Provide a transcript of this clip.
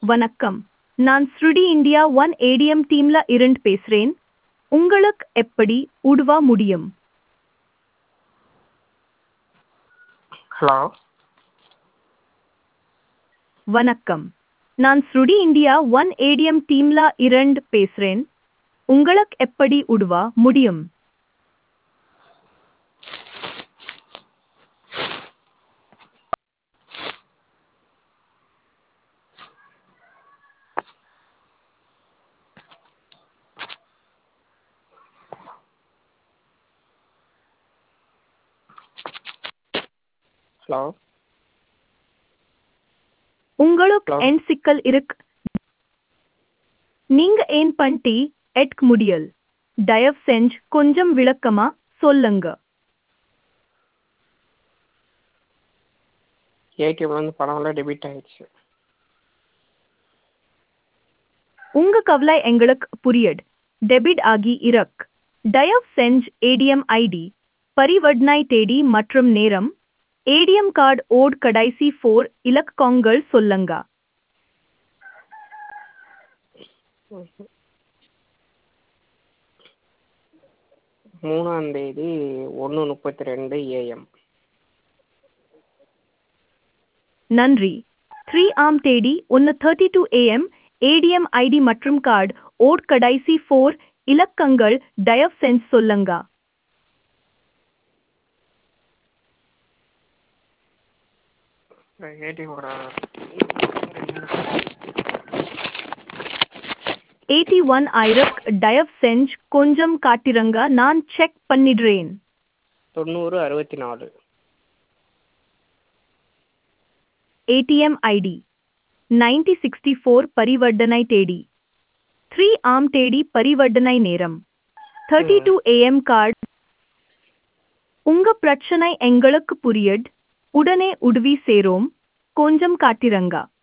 வணக்கம் நான் ஸ்ருடி இந்தியா ஒன் ஏடிஎம் டீம்ல இருந்து பேசுறேன் உங்களுக்கு எப்படி உதவ முடியும் ஹலோ வணக்கம் நான் ஸ்ருடி இந்தியா ஒன் ஏடிஎம் டீம்ல இருந்து பேசுறேன் உங்களுக்கு எப்படி உதவ முடியும் ஹலோ உங்களுக்கு Hello. என் சிக்கல் இருக்கு நீங்க ஏன் பண்ணி எடுக்க முடியல் தயவு செஞ்சு கொஞ்சம் விளக்கமா சொல்லுங்க ஏடிஎம்லேருந்து பணம்லாம் டெபிட் ஆயிடுச்சு உங்க கவலை எங்களுக்கு புரியுது டெபிட் ஆகி இருக்கு தயவு செஞ்சு ஏடிஎம் ஐடி பரிவர்த்தனை தேதி மற்றும் நேரம் ஏடிஎம் கார்டு ஓட் கடைசி ஃபோர் இலக்கங்கள் சொல்லுங்க மூணாம் தேதி ஒன்று முப்பத்தி ரெண்டு ஏஎம் நன்றி த்ரீ ஆம் தேதி ஒன்று thirty two AM ATM ID மற்றும் கார்டு ஓட் கடைசி ஃபோர் இலக்கங்கள் தயவு செஞ்சு சொல்லுங்க ஏடிஎம்மோட எயிட்டி ஒன் ஐரக் தயவு செஞ்சு கொஞ்சம் காட்டிருங்க நான் செக் பண்ணிடுறேன் தொண்ணூறு அறுபத்தி நாலு ATM ID ninety sixty four பரிவர்த்தனை தேதி த்ரீ ஆம் தேதி பரிவர்த்தனை நேரம் தேர்ட்டி டூ ஏஎம் கார்டு உங்க பிரச்சனை எங்களுக்கு புரியுது உடனே உதவி சேரோம் கொஞ்சம் காட்டிரங்க